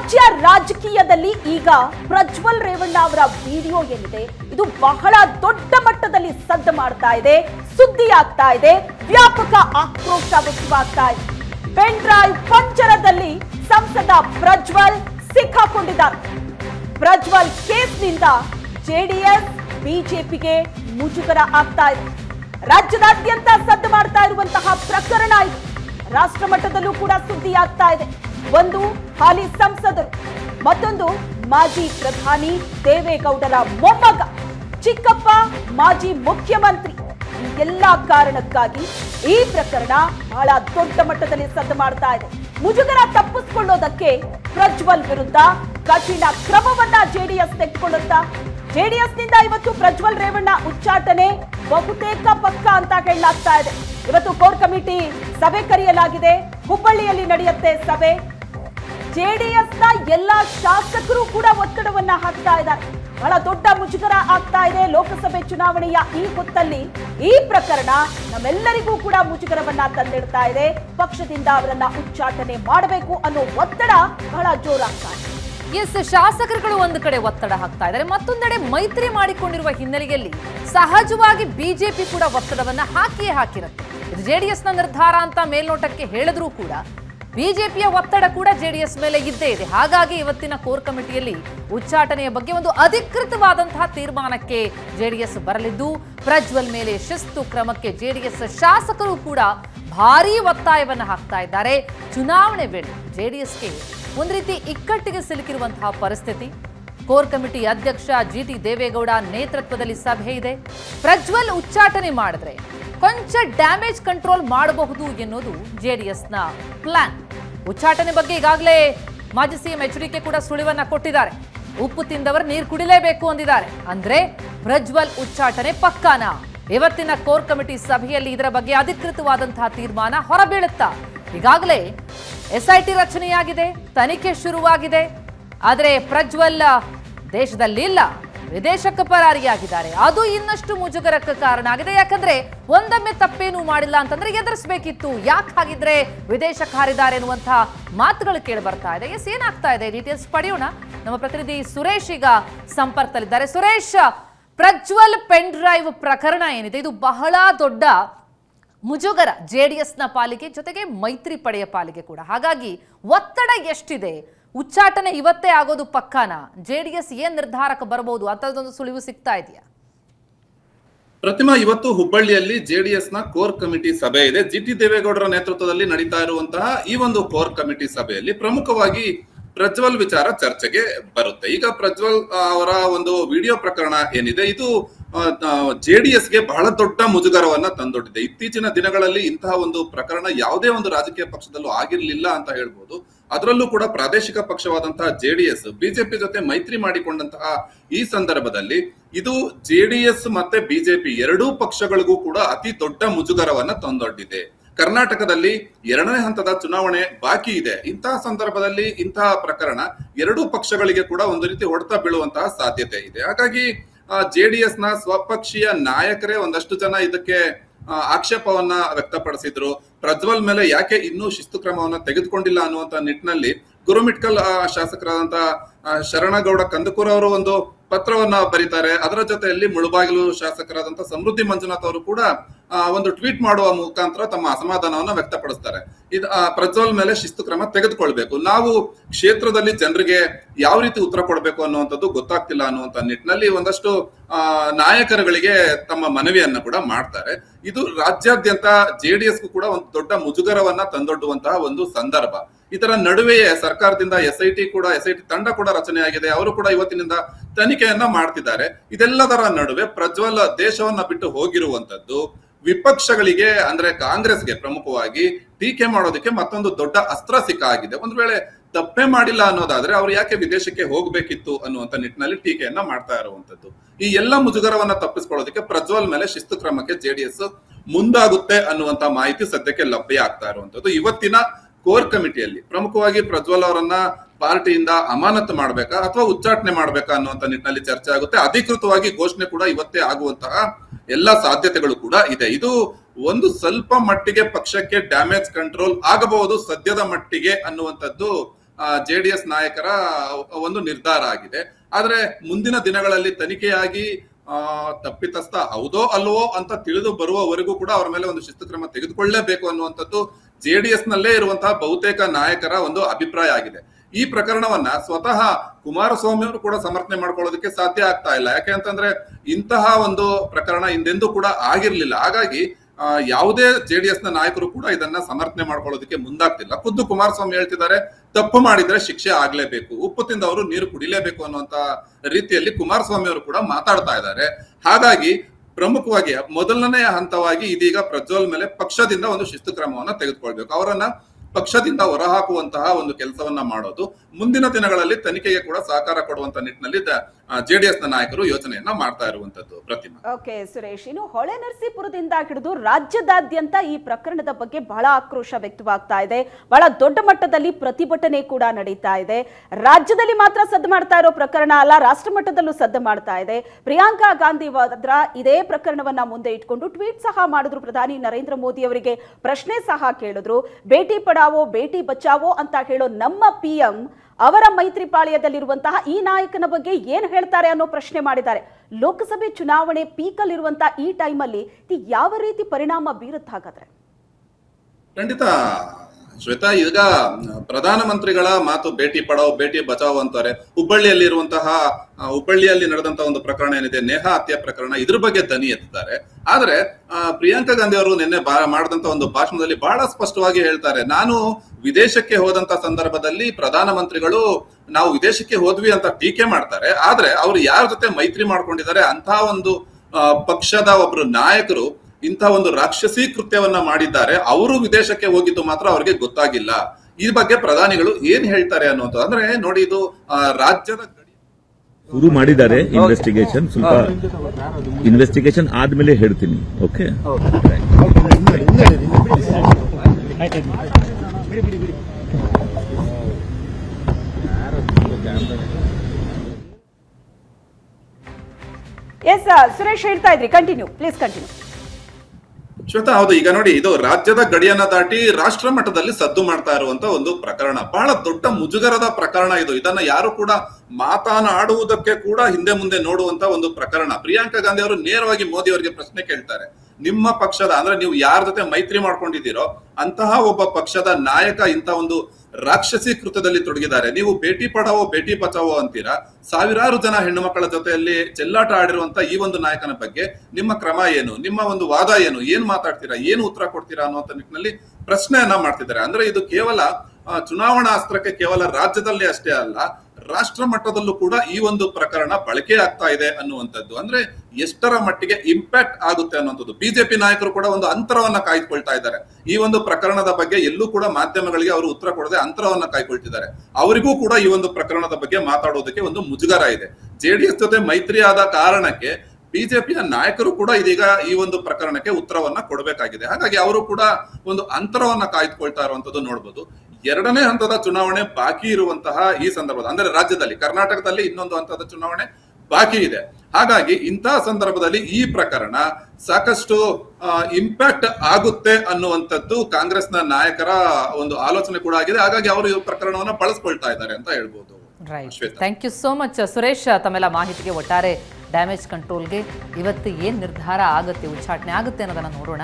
ರಾಜ್ಯ ರಾಜಕೀಯದಲ್ಲಿ ಈಗ ಪ್ರಜ್ವಲ್ ರೇವಣ್ಣ ಅವರ ವಿಡಿಯೋ ಏನಿದೆ ಇದು ಬಹಳ ದೊಡ್ಡ ಮಟ್ಟದಲ್ಲಿ ಸದ್ದು ಮಾಡ್ತಾ ಇದೆ ಸುದ್ದಿ ಆಗ್ತಾ ಇದೆ ವ್ಯಾಪಕ ಆಕ್ರೋಶ ವ್ಯಕ್ತವಾಗ್ತಾ ಇದೆ ಪೆನ್ ಡ್ರೈವ್ ಪಂಜರದಲ್ಲಿ ಸಂಸದ ಪ್ರಜ್ವಲ್ ಸಿಕ್ಕಾಕೊಂಡಿದ್ದಾರೆ ಪ್ರಜ್ವಲ್ ಕೇಸ್ನಿಂದ ಜೆಡಿಎಸ್ ಬಿಜೆಪಿಗೆ ಮುಜುಗರ ಆಗ್ತಾ ಇದೆ ರಾಜ್ಯದಾದ್ಯಂತ ಸದ್ದು ಮಾಡ್ತಾ ಇರುವಂತಹ ಪ್ರಕರಣ ಇದು ರಾಷ್ಟ್ರ ಮಟ್ಟದಲ್ಲೂ ಕೂಡ ಸುದ್ದಿ ಆಗ್ತಾ ಇದೆ ಒಂದು ಹಾಲಿ ಸಂಸದರು ಮತ್ತೊಂದು ಮಾಜಿ ಪ್ರಧಾನಿ ದೇವೇಗೌಡರ ಮೊಮ್ಮಗ ಚಿಕ್ಕಪ್ಪ ಮಾಜಿ ಮುಖ್ಯಮಂತ್ರಿ ಈ ಎಲ್ಲಾ ಕಾರಣಕ್ಕಾಗಿ ಈ ಪ್ರಕರಣ ಬಹಳ ದೊಡ್ಡ ಮಟ್ಟದಲ್ಲಿ ಸದ್ದು ಮಾಡ್ತಾ ಇದೆ ಮುಜುಗರ ತಪ್ಪಿಸಿಕೊಳ್ಳೋದಕ್ಕೆ ಪ್ರಜ್ವಲ್ ವಿರುದ್ಧ ಕಠಿಣ ಕ್ರಮವನ್ನ ಜೆಡಿಎಸ್ ತೆಗೆದುಕೊಳ್ಳುತ್ತಾ ಜೆಡಿಎಸ್ ನಿಂದ ಇವತ್ತು ಪ್ರಜ್ವಲ್ ರೇವಣ್ಣ ಉಚ್ಚಾಟನೆ ಬಹುತೇಕ ಪಕ್ಕ ಅಂತ ಹೇಳಲಾಗ್ತಾ ಇದೆ ಇವತ್ತು ಕೋರ್ ಕಮಿಟಿ ಸಭೆ ಕರೆಯಲಾಗಿದೆ ಹುಬ್ಬಳ್ಳಿಯಲ್ಲಿ ನಡೆಯುತ್ತೆ ಸಭೆ ಜೆಡಿಎಸ್ ನ ಎಲ್ಲಾ ಶಾಸಕರು ಕೂಡ ಒತ್ತಡವನ್ನ ಹಾಕ್ತಾ ಇದ್ದಾರೆ ಬಹಳ ದೊಡ್ಡ ಮುಜುಗರ ಆಗ್ತಾ ಇದೆ ಲೋಕಸಭೆ ಚುನಾವಣೆಯ ಈ ಹೊತ್ತಲ್ಲಿ ಈ ಪ್ರಕರಣ ನಮ್ಮೆಲ್ಲರಿಗೂ ಕೂಡ ಮುಜುಗರವನ್ನ ತಂದಿಡ್ತಾ ಇದೆ ಪಕ್ಷದಿಂದ ಅವರನ್ನ ಉಚ್ಚಾಟನೆ ಮಾಡಬೇಕು ಅನ್ನೋ ಒತ್ತಡ ಬಹಳ ಜೋರಾಗ್ತಾ ಇದೆ ಎಸ್ ಶಾಸಕರುಗಳು ಒಂದು ಕಡೆ ಒತ್ತಡ ಹಾಕ್ತಾ ಇದ್ದಾರೆ ಮತ್ತೊಂದೆಡೆ ಮೈತ್ರಿ ಮಾಡಿಕೊಂಡಿರುವ ಹಿನ್ನೆಲೆಯಲ್ಲಿ ಸಹಜವಾಗಿ ಬಿಜೆಪಿ ಕೂಡ ಒತ್ತಡವನ್ನ ಹಾಕಿಯೇ ಹಾಕಿರುತ್ತೆ ಇದು ಜೆಡಿಎಸ್ ನ ನಿರ್ಧಾರ ಅಂತ ಮೇಲ್ನೋಟಕ್ಕೆ ಹೇಳಿದ್ರೂ ಕೂಡ ಬಿಜೆಪಿಯ ಒತ್ತಡ ಕೂಡ ಜೆಡಿಎಸ್ ಮೇಲೆ ಇದ್ದೇ ಇದೆ ಹಾಗಾಗಿ ಇವತ್ತಿನ ಕೋರ್ ಕಮಿಟಿಯಲ್ಲಿ ಉಚ್ಚಾಟನೆಯ ಬಗ್ಗೆ ಒಂದು ಅಧಿಕೃತವಾದಂತಹ ತೀರ್ಮಾನಕ್ಕೆ ಜೆಡಿಎಸ್ ಬರಲಿದ್ದು ಪ್ರಜ್ವಲ್ ಮೇಲೆ ಶಿಸ್ತು ಕ್ರಮಕ್ಕೆ ಜೆಡಿಎಸ್ ಶಾಸಕರು ಕೂಡ ಭಾರೀ ಒತ್ತಾಯವನ್ನ ಹಾಕ್ತಾ ಇದ್ದಾರೆ ಚುನಾವಣೆ ವೇಳೆ ಜೆಡಿಎಸ್ಗೆ ಒಂದು ರೀತಿ ಇಕ್ಕಟ್ಟಿಗೆ ಸಿಲುಕಿರುವಂತಹ ಪರಿಸ್ಥಿತಿ ಕೋರ್ ಕಮಿಟಿ ಅಧ್ಯಕ್ಷ ಜಿ ಟಿ ದೇವೇಗೌಡ ನೇತೃತ್ವದಲ್ಲಿ ಸಭೆ ಇದೆ ಪ್ರಜ್ವಲ್ ಉಚ್ಚಾಟನೆ ಮಾಡಿದ್ರೆ ಕೊಂಚ ಡ್ಯಾಮೇಜ್ ಕಂಟ್ರೋಲ್ ಮಾಡಬಹುದು ಎನ್ನುವುದು ಜೆಡಿಎಸ್ನ ಪ್ಲಾನ್ ಉಚ್ಚಾಟನೆ ಬಗ್ಗೆ ಈಗಾಗಲೇ ಮಾಜಿ ಸಿಎಂ ಎಚ್ ಡಿ ಕೆ ಕೂಡ ಸುಳಿವನ್ನ ಕೊಟ್ಟಿದ್ದಾರೆ ಉಪ್ಪು ತಿಂದವರು ನೀರು ಕುಡಿಲೇಬೇಕು ಅಂದಿದ್ದಾರೆ ಅಂದ್ರೆ ಪ್ರಜ್ವಲ್ ಉಚ್ಚಾಟನೆ ಪಕ್ಕಾನ ಇವತ್ತಿನ ಕೋರ್ ಕಮಿಟಿ ಸಭೆಯಲ್ಲಿ ಇದರ ಬಗ್ಗೆ ಅಧಿಕೃತವಾದಂತಹ ತೀರ್ಮಾನ ಹೊರಬೀಳುತ್ತಾ ಈಗಾಗಲೇ ಎಸ್ಐಟಿ ರಚನೆಯಾಗಿದೆ ತನಿಖೆ ಶುರುವಾಗಿದೆ ಆದರೆ ಪ್ರಜ್ವಲ್ ದೇಶದಲ್ಲಿ ಇಲ್ಲ ವಿದೇಶಕ್ಕೆ ಪರಾರಿಯಾಗಿದ್ದಾರೆ ಅದು ಇನ್ನಷ್ಟು ಮುಜುಗರಕ್ಕೆ ಕಾರಣ ಆಗಿದೆ ಯಾಕಂದ್ರೆ ಒಂದೊಮ್ಮೆ ತಪ್ಪೇನು ಮಾಡಿಲ್ಲ ಅಂತಂದ್ರೆ ಎದುರಿಸಬೇಕಿತ್ತು ಯಾಕೆ ಹಾಗಿದ್ರೆ ವಿದೇಶಕ್ಕೆ ಹಾರಿದ್ದಾರೆ ಎನ್ನುವಂತಹ ಮಾತುಗಳು ಕೇಳಿ ಬರ್ತಾ ಇದೆ ಎಸ್ ಏನಾಗ್ತಾ ಇದೆ ಡೀಟೇಲ್ಸ್ ಪಡೆಯೋಣ ನಮ್ಮ ಪ್ರತಿನಿಧಿ ಸುರೇಶ್ ಈಗ ಸಂಪರ್ಕದಲ್ಲಿದ್ದಾರೆ ಸುರೇಶ್ ಪ್ರಜ್ವಲ್ ಪೆನ್ ಡ್ರೈವ್ ಪ್ರಕರಣ ಏನಿದೆ ಇದು ಬಹಳ ದೊಡ್ಡ ಮುಜುಗರ ಜೆಡಿಎಸ್ನ ಪಾಲಿಗೆ ಜೊತೆಗೆ ಮೈತ್ರಿ ಪಡೆಯ ಪಾಲಿಗೆ ಕೂಡ ಹಾಗಾಗಿ ಒತ್ತಡ ಎಷ್ಟಿದೆ ಉಚ್ಚಾಟನೆ ಇವತ್ತೇ ಆಗೋದು ಪಕ್ಕಾನ ಜೆಡಿಎಸ್ ಏನ್ ನಿರ್ಧಾರಕ್ಕೆ ಬರಬಹುದು ಅಂತದೊಂದು ಸುಳಿವು ಸಿಗ್ತಾ ಇದೆಯಾ ಪ್ರತಿಮಾ ಇವತ್ತು ಹುಬ್ಬಳ್ಳಿಯಲ್ಲಿ ಜೆಡಿಎಸ್ ನ ಕೋರ್ ಕಮಿಟಿ ಸಭೆ ಇದೆ ಜಿ ಟಿ ದೇವೇಗೌಡರ ನೇತೃತ್ವದಲ್ಲಿ ನಡೀತಾ ಇರುವಂತಹ ಈ ಒಂದು ಕೋರ್ ಕಮಿಟಿ ಸಭೆಯಲ್ಲಿ ಪ್ರಮುಖವಾಗಿ ಪ್ರಜ್ವಲ್ ವಿಚಾರ ಚರ್ಚೆಗೆ ಬರುತ್ತೆ ಈಗ ಪ್ರಜ್ವಲ್ ಆ, ಅವರ ಒಂದು ವಿಡಿಯೋ ಪ್ರಕರಣ ಏನಿದೆ ಇದು ಜೆಡಿಎಸ್ ಗೆ ಬಹಳ ದೊಡ್ಡ ಮುಜುಗರವನ್ನ ತಂದೊಡ್ಡಿದೆ ಇತ್ತೀಚಿನ ದಿನಗಳಲ್ಲಿ ಇಂತಹ ಒಂದು ಪ್ರಕರಣ ಯಾವುದೇ ಒಂದು ರಾಜಕೀಯ ಪಕ್ಷದಲ್ಲೂ ಆಗಿರ್ಲಿಲ್ಲ ಅಂತ ಹೇಳ್ಬೋದು ಅದರಲ್ಲೂ ಕೂಡ ಪ್ರಾದೇಶಿಕ ಪಕ್ಷವಾದಂತಹ ಜೆಡಿಎಸ್ ಬಿಜೆಪಿ ಜೊತೆ ಮೈತ್ರಿ ಮಾಡಿಕೊಂಡಂತಹ ಈ ಸಂದರ್ಭದಲ್ಲಿ ಇದು ಜೆಡಿಎಸ್ ಮತ್ತೆ ಬಿಜೆಪಿ ಎರಡೂ ಪಕ್ಷಗಳಿಗೂ ಕೂಡ ಅತಿ ದೊಡ್ಡ ಮುಜುಗರವನ್ನ ತಂದೊಡ್ಡಿದೆ ಕರ್ನಾಟಕದಲ್ಲಿ ಎರಡನೇ ಹಂತದ ಚುನಾವಣೆ ಬಾಕಿ ಇದೆ ಇಂತಹ ಸಂದರ್ಭದಲ್ಲಿ ಇಂತಹ ಪ್ರಕರಣ ಎರಡೂ ಪಕ್ಷಗಳಿಗೆ ಕೂಡ ಒಂದು ರೀತಿ ಹೊಡೆತ ಬೀಳುವಂತಹ ಸಾಧ್ಯತೆ ಇದೆ ಹಾಗಾಗಿ ಜೆಡಿಎಸ್ ನ ಸ್ವಪಕ್ಷೀಯ ನಾಯಕರೇ ಒಂದಷ್ಟು ಜನ ಇದಕ್ಕೆ ಆ, ಆಕ್ಷೇಪವನ್ನ ವ್ಯಕ್ತಪಡಿಸಿದ್ರು ಪ್ರಜ್ವಲ್ ಮೇಲೆ ಯಾಕೆ ಇನ್ನೂ ಶಿಸ್ತು ಕ್ರಮವನ್ನ ತೆಗೆದುಕೊಂಡಿಲ್ಲ ಅನ್ನುವಂತ ನಿಟ್ಟಿನಲ್ಲಿ ಗುರುಮಿಟ್ಕಲ್ ಆ, ಶಾಸಕರಾದಂತ ಆ, ಶರಣಗೌಡ ಕಂದಕೂರ್ ಅವರು ಒಂದು ಪತ್ರವನ್ನ ಬರೀತಾರೆ ಅದರ ಜೊತೆಯಲ್ಲಿ ಮುಳುಬಾಗಿಲು ಶಾಸಕರಾದಂತ ಸಮೃದ್ಧಿ ಮಂಜುನಾಥ್ ಅವರು ಕೂಡ ಆ, ಒಂದು ಟ್ವೀಟ್ ಮಾಡುವ ಮುಖಾಂತರ ತಮ್ಮ ಅಸಮಾಧಾನವನ್ನ ವ್ಯಕ್ತಪಡಿಸ್ತಾರೆ ಇದು ಆ, ಪ್ರಜ್ವಲ್ ಮೇಲೆ ಶಿಸ್ತು ಕ್ರಮ ತೆಗೆದುಕೊಳ್ಬೇಕು ನಾವು ಕ್ಷೇತ್ರದಲ್ಲಿ ಜನರಿಗೆ ಯಾವ ರೀತಿ ಉತ್ತರ ಕೊಡಬೇಕು ಅನ್ನುವಂಥದ್ದು ಗೊತ್ತಾಗ್ತಿಲ್ಲ ಅನ್ನುವಂತ ನಿಟ್ಟಿನಲ್ಲಿ ಒಂದಷ್ಟು ಆ, ನಾಯಕರುಗಳಿಗೆ ತಮ್ಮ ಮನವಿಯನ್ನ ಕೂಡ ಮಾಡ್ತಾರೆ ಇದು ರಾಜ್ಯಾದ್ಯಂತ ಜೆಡಿಎಸ್ ಕೂಡ ಒಂದು ದೊಡ್ಡ ಮುಜುಗರವನ್ನ ತಂದೊಡ್ಡುವಂತಹ ಒಂದು ಸಂದರ್ಭ ಇದರ ನಡುವೆಯೇ ಸರ್ಕಾರದಿಂದ ಎಸ್ ಐ ಟಿ ಕೂಡ ಎಸ್ ಐ ಟಿ ತಂಡ ಕೂಡ ರಚನೆಯಾಗಿದೆ ಅವರು ಕೂಡ ಇವತ್ತಿನಿಂದ ತನಿಖೆಯನ್ನ ಮಾಡ್ತಿದ್ದಾರೆ ಇದೆಲ್ಲದರ ನಡುವೆ ಪ್ರಜ್ವಲ್ ದೇಶವನ್ನ ಬಿಟ್ಟು ಹೋಗಿರುವಂತದ್ದು ವಿಪಕ್ಷಗಳಿಗೆ ಅಂದ್ರೆ ಕಾಂಗ್ರೆಸ್ಗೆ ಪ್ರಮುಖವಾಗಿ ಟೀಕೆ ಮಾಡೋದಕ್ಕೆ ಮತ್ತೊಂದು ದೊಡ್ಡ ಅಸ್ತ್ರ ಸಿಕ್ಕಾಗಿದೆ ಒಂದ್ ವೇಳೆ ತಪ್ಪೇ ಮಾಡಿಲ್ಲ ಅನ್ನೋದಾದ್ರೆ ಅವ್ರು ಯಾಕೆ ವಿದೇಶಕ್ಕೆ ಹೋಗ್ಬೇಕಿತ್ತು ಅನ್ನುವಂತ ನಿಟ್ಟಿನಲ್ಲಿ ಟೀಕೆಯನ್ನ ಮಾಡ್ತಾ ಇರುವಂತದ್ದು ಈ ಎಲ್ಲ ಮುಜುಗರವನ್ನ ತಪ್ಪಿಸ್ಕೊಳ್ಳೋದಕ್ಕೆ ಪ್ರಜ್ವಲ್ ಮೇಲೆ ಶಿಸ್ತು ಕ್ರಮಕ್ಕೆ ಜೆಡಿಎಸ್ ಮುಂದಾಗುತ್ತೆ ಅನ್ನುವಂತ ಮಾಹಿತಿ ಸದ್ಯಕ್ಕೆ ಲಭ್ಯ ಆಗ್ತಾ ಇರುವಂತದ್ದು ಇವತ್ತಿನ ಕೋರ್ ಕಮಿಟಿಯಲ್ಲಿ ಪ್ರಮುಖವಾಗಿ ಪ್ರಜ್ವಲ್ ಅವರನ್ನ ಪಾರ್ಟಿಯಿಂದ ಅಮಾನತು ಮಾಡ್ಬೇಕಾ ಅಥವಾ ಉಚ್ಚಾಟನೆ ಮಾಡ್ಬೇಕಾ ಅನ್ನುವಂತ ನಿಟ್ಟಿನಲ್ಲಿ ಚರ್ಚೆ ಆಗುತ್ತೆ ಅಧಿಕೃತವಾಗಿ ಘೋಷಣೆ ಕೂಡ ಇವತ್ತೇ ಆಗುವಂತಹ ಎಲ್ಲಾ ಸಾಧ್ಯತೆಗಳು ಕೂಡ ಇದೆ ಇದು ಒಂದು ಸ್ವಲ್ಪ ಮಟ್ಟಿಗೆ ಪಕ್ಷಕ್ಕೆ ಡ್ಯಾಮೇಜ್ ಕಂಟ್ರೋಲ್ ಆಗಬಹುದು ಸದ್ಯದ ಮಟ್ಟಿಗೆ ಅನ್ನುವಂಥದ್ದು ಜೆಡಿಎಸ್ ನಾಯಕರ ಒಂದು ನಿರ್ಧಾರ ಆಗಿದೆ ಆದ್ರೆ ಮುಂದಿನ ದಿನಗಳಲ್ಲಿ ತನಿಖೆಯಾಗಿ ಆ, ತಪ್ಪಿತಸ್ಥ ಹೌದೋ ಅಲ್ವೋ ಅಂತ ತಿಳಿದು ಬರುವವರೆಗೂ ಕೂಡ ಅವರ ಮೇಲೆ ಒಂದು ಶಿಸ್ತು ಕ್ರಮ ತೆಗೆದುಕೊಳ್ಳಲೇಬೇಕು ಅನ್ನುವಂಥದ್ದು ಜೆಡಿಎಸ್ ನಲ್ಲೇ ಇರುವಂತಹ ಬಹುತೇಕ ನಾಯಕರ ಒಂದು ಅಭಿಪ್ರಾಯ ಆಗಿದೆ ಈ ಪ್ರಕರಣವನ್ನ ಸ್ವತಃ ಕುಮಾರಸ್ವಾಮಿ ಅವರು ಕೂಡ ಸಮರ್ಥನೆ ಮಾಡ್ಕೊಳ್ಳೋದಕ್ಕೆ ಸಾಧ್ಯ ಆಗ್ತಾ ಇಲ್ಲ ಯಾಕೆ ಅಂತಂದ್ರೆ ಇಂತಹ ಒಂದು ಪ್ರಕರಣ ಹಿಂದೆಂದೂ ಕೂಡ ಆಗಿರ್ಲಿಲ್ಲ ಹಾಗಾಗಿ ಆ, ಯಾವುದೇ ಜೆಡಿಎಸ್ ನ ನಾಯಕರು ಕೂಡ ಇದನ್ನ ಸಮರ್ಥನೆ ಮಾಡ್ಕೊಳ್ಳೋದಕ್ಕೆ ಮುಂದಾಗ್ತಿಲ್ಲ ಖುದ್ದು ಕುಮಾರಸ್ವಾಮಿ ಹೇಳ್ತಿದ್ದಾರೆ ತಪ್ಪು ಮಾಡಿದ್ರೆ ಶಿಕ್ಷೆ ಆಗ್ಲೇಬೇಕು ಉಪ್ಪು ತಿಂದವರು ನೀರು ಕುಡಿಲೇಬೇಕು ಅನ್ನುವಂತ ರೀತಿಯಲ್ಲಿ ಕುಮಾರಸ್ವಾಮಿ ಅವರು ಕೂಡ ಮಾತಾಡ್ತಾ ಇದ್ದಾರೆ ಹಾಗಾಗಿ ಪ್ರಮುಖವಾಗಿ ಮೊದಲನೇ ಹಂತವಾಗಿ ಇದೀಗ ಪ್ರಜ್ವಲ್ ಮೇಲೆ ಪಕ್ಷದಿಂದ ಒಂದು ಶಿಸ್ತು ಕ್ರಮವನ್ನ ತೆಗೆದುಕೊಳ್ಬೇಕು ಅವರನ್ನ ಪಕ್ಷದಿಂದ ಹೊರಹಾಕುವಂತಹ ಒಂದು ಕೆಲಸವನ್ನ ಮಾಡೋದು ಮುಂದಿನ ದಿನಗಳಲ್ಲಿ ತನಿಖೆಗೆ ಕೂಡ ಸಹಕಾರ ಕೊಡುವಂತ ನಿಟ್ಟಿನಲ್ಲಿ ಜೆಡಿಎಸ್ ನ ನಾಯಕರು ಯೋಚನೆಯನ್ನ ಮಾಡ್ತಾ ಇರುವಂತದ್ದು ಪ್ರತಿಮಾ ಓಕೆ ಸುರೇಶ್ ಇನ್ನು ಹೊಳೆ ನರಸೀಪುರದಿಂದ ಹಿಡಿದು ರಾಜ್ಯದಾದ್ಯಂತ ಈ ಪ್ರಕರಣದ ಬಗ್ಗೆ ಬಹಳ ಆಕ್ರೋಶ ವ್ಯಕ್ತವಾಗ್ತಾ ಇದೆ ಬಹಳ ದೊಡ್ಡ ಮಟ್ಟದಲ್ಲಿ ಪ್ರತಿಭಟನೆ ಕೂಡ ನಡೀತಾ ಇದೆ ರಾಜ್ಯದಲ್ಲಿ ಮಾತ್ರ ಸದ್ದು ಮಾಡ್ತಾ ಇರೋ ಪ್ರಕರಣ ಅಲ್ಲ ರಾಷ್ಟ್ರ ಮಟ್ಟದಲ್ಲೂ ಸದ್ದು ಮಾಡ್ತಾ ಇದೆ ಪ್ರಿಯಾಂಕಾ ಗಾಂಧಿ ವಾದ್ರ ಇದೇ ಪ್ರಕರಣವನ್ನ ಮುಂದೆ ಇಟ್ಕೊಂಡು ಟ್ವೀಟ್ ಸಹ ಮಾಡಿದ್ರು ಪ್ರಧಾನಿ ನರೇಂದ್ರ ಮೋದಿ ಅವರಿಗೆ ಪ್ರಶ್ನೆ ಸಹ ಕೇಳಿದ್ರು ಬೇಟಿ ಪಡಾವೋ ಬೇಟಿ ಬಚಾವೋ ಅಂತ ಹೇಳೋ ನಮ್ಮ ಪಿಎಂ ಅವರ ಮೈತ್ರಿ ಪಾಳ್ಯದಲ್ಲಿರುವಂತಹ ಈ ನಾಯಕನ ಬಗ್ಗೆ ಏನ್ ಹೇಳ್ತಾರೆ ಅನ್ನೋ ಪ್ರಶ್ನೆ ಮಾಡಿದ್ದಾರೆ ಲೋಕಸಭೆ ಚುನಾವಣೆ ಪೀಕಲ್ಲಿರುವಂತಹ ಈ ಟೈಮಲ್ಲಿ ಇದು ಯಾವ ರೀತಿ ಪರಿಣಾಮ ಬೀರುತ್ತೆ ಹಾಗಾದ್ರೆ ಖಂಡಿತ ಶ್ವೇತಾ ಈಗ ಪ್ರಧಾನಮಂತ್ರಿಗಳ ಮಾತು ಭೇಟಿ ಪಡಾವ್ ಭೇಟಿ ಬಚಾವ್ ಅಂತಾರೆ ಹುಬ್ಬಳ್ಳಿಯಲ್ಲಿ ಇರುವಂತಹ ಆ, ಹುಬ್ಬಳ್ಳಿಯಲ್ಲಿ ನಡೆದಂತಹ ಒಂದು ಪ್ರಕರಣ ಏನಿದೆ ನೇಹಾ ಹತ್ಯೆ ಪ್ರಕರಣ ಇದ್ರ ಬಗ್ಗೆ ದನಿ ಎತ್ತಾರೆ ಆದ್ರೆ ಆ, ಪ್ರಿಯಾಂಕಾ ಗಾಂಧಿ ಅವರು ನಿನ್ನೆ ಬಾ ಮಾಡಿದಂತ ಒಂದು ಭಾಷಣದಲ್ಲಿ ಬಹಳ ಸ್ಪಷ್ಟವಾಗಿ ಹೇಳ್ತಾರೆ ನಾನು ವಿದೇಶಕ್ಕೆ ಹೋದಂತ ಸಂದರ್ಭದಲ್ಲಿ ಪ್ರಧಾನಮಂತ್ರಿಗಳು ನಾವು ವಿದೇಶಕ್ಕೆ ಹೋದ್ವಿ ಅಂತ ಟೀಕೆ ಮಾಡ್ತಾರೆ ಆದ್ರೆ ಅವ್ರು ಯಾರ ಜೊತೆ ಮೈತ್ರಿ ಮಾಡ್ಕೊಂಡಿದ್ದಾರೆ ಅಂತ ಒಂದು ಆ, ಪಕ್ಷದ ಒಬ್ರು ನಾಯಕರು ಇಂಥ ಒಂದು ರಾಕ್ಷಸಿ ಕೃತ್ಯವನ್ನ ಮಾಡಿದ್ದಾರೆ ಅವರು ವಿದೇಶಕ್ಕೆ ಹೋಗಿದ್ದು ಮಾತ್ರ ಅವ್ರಿಗೆ ಗೊತ್ತಾಗಿಲ್ಲ ಈ ಬಗ್ಗೆ ಪ್ರಧಾನಿಗಳು ಏನ್ ಹೇಳ್ತಾರೆ ಅನ್ನೋದು ಅಂದ್ರೆ ನೋಡಿ ಇದು ಆ, ರಾಜ್ಯದ ಗಡಿ ಶುರು ಮಾಡಿದ್ದಾರೆ ಇನ್ವೆಸ್ಟಿಗೇಷನ್ ಸ್ವಲ್ಪ ಇನ್ವೆಸ್ಟಿಗೇಷನ್ ಆದ್ಮೇಲೆ ಹೇಳ್ತೀನಿ ಓಕೆ ಎಸ್ ಸುರೇಶ್ ಹೇಳ್ತಾ ಇದ್ರಿ ಕಂಟಿನ್ಯೂ ಪ್ಲೀಸ್ ಕಂಟಿನ್ಯೂ ಶ್ವೇತಾ ಹೌದು ಈಗ ನೋಡಿ ಇದು ರಾಜ್ಯದ ಗಡಿಯನ್ನ ದಾಟಿ ರಾಷ್ಟ್ರ ಮಟ್ಟದಲ್ಲಿ ಸದ್ದು ಮಾಡ್ತಾ ಇರುವಂತ ಒಂದು ಪ್ರಕರಣ ಬಹಳ ದೊಡ್ಡ ಮುಜುಗರದ ಪ್ರಕರಣ ಇದು ಇದನ್ನ ಯಾರು ಕೂಡ ಮಾತನಾಡುವುದಕ್ಕೆ ಕೂಡ ಹಿಂದೆ ಮುಂದೆ ನೋಡುವಂತ ಒಂದು ಪ್ರಕರಣ ಪ್ರಿಯಾಂಕಾ ಗಾಂಧಿ ಅವರು ನೇರವಾಗಿ ಮೋದಿ ಅವರಿಗೆ ಪ್ರಶ್ನೆ ಕೇಳ್ತಾರೆ ನಿಮ್ಮ ಪಕ್ಷದ ಅಂದ್ರೆ ನೀವು ಯಾರ ಜೊತೆ ಮೈತ್ರಿ ಮಾಡ್ಕೊಂಡಿದ್ದೀರೋ ಅಂತಹ ಒಬ್ಬ ಪಕ್ಷದ ನಾಯಕ ಇಂತ ಒಂದು ರಾಕ್ಷಸಿ ಕೃತ್ಯದಲ್ಲಿ ತೊಡಗಿದ್ದಾರೆ ನೀವು ಭೇಟಿ ಪಡಾವೋ ಭೇಟಿ ಬಚಾವೋ ಅಂತೀರಾ ಸಾವಿರಾರು ಜನ ಹೆಣ್ಣು ಮಕ್ಕಳ ಜೊತೆಯಲ್ಲಿ ಚೆಲ್ಲಾಟ ಆಡಿರುವಂತ ಈ ಒಂದು ನಾಯಕನ ಬಗ್ಗೆ ನಿಮ್ಮ ಕ್ರಮ ಏನು ನಿಮ್ಮ ಒಂದು ವಾದ ಏನು ಏನ್ ಮಾತಾಡ್ತೀರಾ ಏನು ಉತ್ತರ ಕೊಡ್ತೀರಾ ಅನ್ನುವಂತ ನಿಟ್ಟಿನಲ್ಲಿ ಪ್ರಶ್ನೆಯನ್ನ ಮಾಡ್ತಿದ್ದಾರೆ ಅಂದ್ರೆ ಇದು ಕೇವಲ ಆ, ಚುನಾವಣಾ ಅಸ್ತ್ರಕ್ಕೆ ಕೇವಲ ರಾಜ್ಯದಲ್ಲಿ ಅಷ್ಟೇ ಅಲ್ಲ ರಾಷ್ಟ್ರ ಮಟ್ಟದಲ್ಲೂ ಕೂಡ ಈ ಒಂದು ಪ್ರಕರಣ ಬಳಕೆ ಆಗ್ತಾ ಇದೆ ಅನ್ನುವಂಥದ್ದು ಅಂದ್ರೆ ಎಷ್ಟರ ಮಟ್ಟಿಗೆ ಇಂಪ್ಯಾಕ್ಟ್ ಆಗುತ್ತೆ ಅನ್ನುವಂಥದ್ದು ಬಿಜೆಪಿ ನಾಯಕರು ಕೂಡ ಒಂದು ಅಂತರವನ್ನ ಕಾಯ್ದುಕೊಳ್ತಾ ಇದ್ದಾರೆ ಈ ಒಂದು ಪ್ರಕರಣದ ಬಗ್ಗೆ ಎಲ್ಲೂ ಕೂಡ ಮಾಧ್ಯಮಗಳಿಗೆ ಅವರು ಉತ್ತರ ಕೊಡದೆ ಅಂತರವನ್ನ ಕಾಯ್ಕೊಳ್ತಿದ್ದಾರೆ ಅವರಿಗೂ ಕೂಡ ಈ ಒಂದು ಪ್ರಕರಣದ ಬಗ್ಗೆ ಮಾತಾಡೋದಕ್ಕೆ ಒಂದು ಮುಜುಗರ ಇದೆ ಜೆಡಿಎಸ್ ಜೊತೆ ಮೈತ್ರಿ ಆದ ಕಾರಣಕ್ಕೆ ಬಿಜೆಪಿಯ ನಾಯಕರು ಕೂಡ ಇದೀಗ ಈ ಒಂದು ಪ್ರಕರಣಕ್ಕೆ ಉತ್ತರವನ್ನ ಕೊಡಬೇಕಾಗಿದೆ ಹಾಗಾಗಿ ಅವರು ಕೂಡ ಒಂದು ಅಂತರವನ್ನ ಕಾಯ್ದುಕೊಳ್ತಾ ಇರುವಂತದ್ದು ನೋಡಬಹುದು ಎರಡನೇ ಹಂತದ ಚುನಾವಣೆ ಬಾಕಿ ಇರುವಂತಹ ಈ ಸಂದರ್ಭದ ಅಂದ್ರೆ ರಾಜ್ಯದಲ್ಲಿ ಕರ್ನಾಟಕದಲ್ಲಿ ಇನ್ನೊಂದು ಹಂತದ ಚುನಾವಣೆ ಬಾಕಿ ಇದೆ ಹಾಗಾಗಿ ಇಂತಹ ಸಂದರ್ಭದಲ್ಲಿ ಈ ಪ್ರಕರಣ ಸಾಕಷ್ಟು ಇಂಪ್ಯಾಕ್ಟ್ ಆಗುತ್ತೆ ಅನ್ನುವಂಥದ್ದು ಕಾಂಗ್ರೆಸ್ನ ನಾಯಕರ ಒಂದು ಆಲೋಚನೆ ಕೂಡ ಆಗಿದೆ ಹಾಗಾಗಿ ಅವರು ಈ ಪ್ರಕರಣವನ್ನ ಬಳಸ್ಕೊಳ್ತಾ ಇದ್ದಾರೆ ಅಂತ ಹೇಳ್ಬೋದು right Shweta. Thank you so much Suresh ತಮ್ಮೆಲ್ಲ ಮಾಹಿತಿಗೆ ಒಟ್ಟಾರೆ ಡ್ಯಾಮೇಜ್ ಕಂಟ್ರೋಲ್ಗೆ ಇವತ್ತು ಏನು ನಿರ್ಧಾರ ಆಗುತ್ತೆ ಉಚ್ಚಾಟನೆ ಆಗುತ್ತೆ ಅನ್ನೋದನ್ನ ನೋಡೋಣ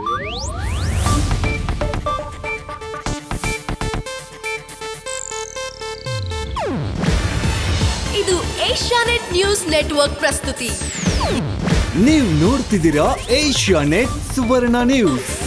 ಇದು ಏಷ್ಯಾನೆಟ್ ನ್ಯೂಸ್ ನೆಟ್ವರ್ಕ್ ಪ್ರಸ್ತುತಿ ನೀವು ನೋಡ್ತಿದ್ದೀರಾ ಏಷ್ಯಾ ನೆಟ್ ಸುವರ್ಣ ನ್ಯೂಸ್